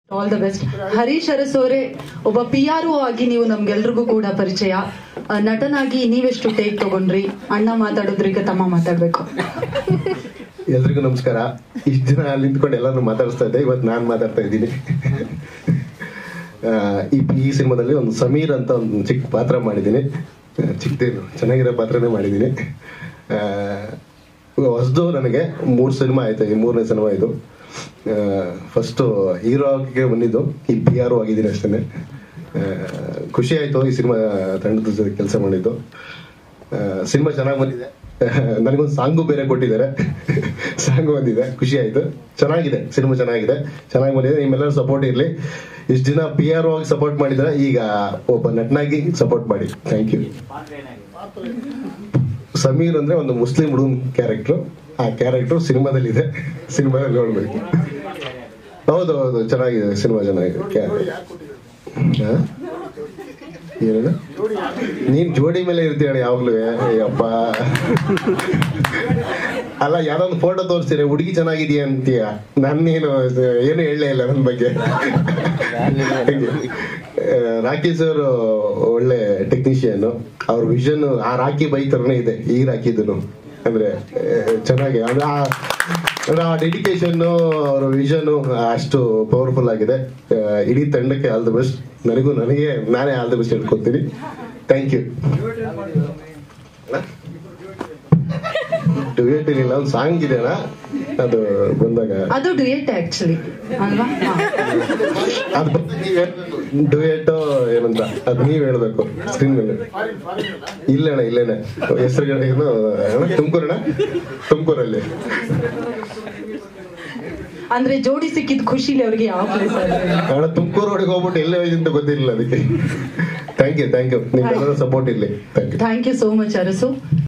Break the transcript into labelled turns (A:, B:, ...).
A: All the best Harish Aras ಅವರೇ ಒಬ್ಬ P R ಆಗಿ ನೀವು ನಮ್ಗೆಲ್ರಿಗೂ ಕೂಡ ಪರಿಚಯ ಆ, ನಟನಾಗಿ ನೀವೆಷ್ಟು ಟೇಕ್ ತಗೊಂಡ್ರಿ ಅಣ್ಣ ಮಾತಾಡೋದ್ರಿಗೆ ತಮ್ಮ ಮಾತಾಡ್ಬೇಕು
B: ಎಲ್ರಿಗೂ ನಮಸ್ಕಾರ ಇಷ್ಟು ದಿನ ಅಲ್ಲಿ ನಿಂತ್ಕೊಂಡು ಎಲ್ಲರೂ ಮಾತಾಡಿಸ್ತಾ ಇದ್ದೆ ಇವತ್ತು ನಾನು ಮಾತಾಡ್ತಾ ಇದ್ದೀನಿ ಆ, ಈ ಈ ಸಿನಿಮಾದಲ್ಲಿ ಒಂದು ಸಮೀರ್ ಅಂತ ಒಂದು ಚಿಕ್ಕ ಪಾತ್ರ ಮಾಡಿದ್ದೀನಿ ಆ, ಚಿಕ್ಕದೇನು ಚೆನ್ನಾಗಿರೋ ಪಾತ್ರನೇ ಮಾಡಿದ್ದೀನಿ ಹೊಸದು ನನಗೆ ಮೂರು ಸಿನಿಮಾ ಆಯ್ತು ಈ ಮೂರನೇ ಸಿನಿಮಾ ಇದು ಫಸ್ಟು ಹೀರೋ ಆಗಿ ಬಂದಿದ್ದು ಈ ಪಿ ಆರ್ ಆಗಿದ್ದೀನಿ ಅಷ್ಟೇ ಖುಷಿ ಆಯ್ತು ಈ ಸಿನಿಮಾ ತಂಡದ ಜೊತೆ ಕೆಲಸ ಮಾಡಿದ್ದು ಸಿನಿಮಾ ಚೆನ್ನಾಗಿ ಬಂದಿದೆ ನನಗೊಂದು ಸಾಂಗು ಬೇರೆ ಕೊಟ್ಟಿದ್ದಾರೆ ಸಾಂಗು ಬಂದಿದೆ ಖುಷಿ ಆಯ್ತು ಚೆನ್ನಾಗಿದೆ ಸಿನಿಮಾ ಚೆನ್ನಾಗಿದೆ ಚೆನ್ನಾಗಿ ಬಂದಿದೆ ನಿಮ್ಮೆಲ್ಲರೂ ಸಪೋರ್ಟ್ ಇರಲಿ ಇಷ್ಟು ದಿನ ಪಿ ಆರ್ ಆಗಿ ಸಪೋರ್ಟ್ ಮಾಡಿದ್ರೆ ಈಗ ಒಬ್ಬ ನಟನಾಗಿ ಸಪೋರ್ಟ್ ಮಾಡಿ ಥ್ಯಾಂಕ್ ಯು ಸಮೀರ್ ಅಂದ್ರೆ ಒಂದು ಮುಸ್ಲಿಂ ಹುಡುಗನ್ ಕ್ಯಾರೆಕ್ಟರ್ ಆ ಕ್ಯಾರೆಕ್ಟರ್ ಸಿನಿಮಾದಲ್ಲಿ ಇದೆ ಸಿನಿಮಾದಲ್ಲಿ ನೋಡ್ಬೇಕು ಹೌದು ಹೌದು ಚೆನ್ನಾಗಿದೆ ಸಿನಿಮಾ ಚೆನ್ನಾಗಿದೆ ಹಾ? ಏನು ನೀನ್ ಜೋಡಿ ಮೇಲೆ ಇರ್ತೀಯ ಯಾವಾಗ್ಲೂ ಅಯ್ಯಪ್ಪ ಅಲ್ಲ ಯಾವ್ದೊಂದು ಫೋಟೋ ತೋರಿಸ್ತೀರ ಹುಡುಗಿ ಚೆನ್ನಾಗಿದೆಯಾ ಅಂತೀಯ ನಾನೇನು ಏನು ಹೇಳಲೇ ಇಲ್ಲ ನನ್ನ ಬಗ್ಗೆ ಆ, ರಾಕಿ ಸರ್ ಒಳ್ಳೆ ಟೆಕ್ನಿಷಿಯನ್ ಅವ್ರ ವಿಷನ್ ಆ ರಾಕಿ ಬೈ ತರನೇ ಇದೆ ಈ ರಾಕಿದನು ಅಂದ್ರೆ ಆ, ಚೆನ್ನಾಗಿ ಅಂದ್ರೆ ಆ- ಅಂದ್ರೆ ಆ ಡೆಡಿಕೇಶನ್ ಅವ್ರ ವಿಷನ್ ಅಷ್ಟು ಪವರ್ಫುಲ್ ಆಗಿದೆ ಆ, ಇಡೀ ತಂಡಕ್ಕೆ ಆಲ್ ದ ಬೆಸ್ಟ್ ನನಗೂ ನನಗೆ ನಾನೇ ಆಲ್ ದ ಬೆಸ್ಟ್ ಹೇಳ್ಕೊತೀನಿ ಥ್ಯಾಂಕ್ ಯು ಡುಯೆಟ್ ಇಲ್ಲ ಒಂದು ಸಾಂಗ್ ಇದೆಯಲ್ಲ ಅದು ಬಂದಾಗ
A: ಅದು ಡುಯೆಟ್ ಆಕ್ಚುಲಿ ಅಲ್ವಾ ಹಾ.
B: ಅದು ಬಂದಾಗ ನೀವ್ ಹೇಳ್ಬೇಕು ಡುಯೆಟ್ ಏನಂತ ಅದ್ ನೀವ್ ಹೇಳ್ಬೇಕು ಸ್ಕ್ರೀನ್ ಮೇಲೆ ಇಲ್ಲ ಅಣ್ಣ ಇಲ್ಲೇನೆ ಹೆಸರು ಏನು ಅಣ್ಣ ತುಮಕೂರಣ್ಣ ತುಮಕೂರಲ್ಲಿ
A: ಅಂದ್ರೆ ಜೋಡಿ ಸಿಕ್ಕಿದ್ ಖುಷಿಲಿ ಅವ್ರಿಗೆ ಯಾವ ಪ್ಲೇಸ್
B: ಅಣ್ಣ ತುಮಕೂರು ಒಳಗೆ ಹೋಗ್ಬಿಟ್ಟು ಎಲ್ಲೇ ಹೋಯ್ತು ಅಂತ ಗೊತ್ತಿರಲಿಲ್ಲ ಅದಕ್ಕೆ ಥ್ಯಾಂಕ್ ಯು ಥ್ಯಾಂಕ್ ಯು ನಿಮ್ಮೆಲ್ಲರ ಸಪೋರ್ಟ್ ಇರ್ಲಿ thank you
A: thank you so much Arasu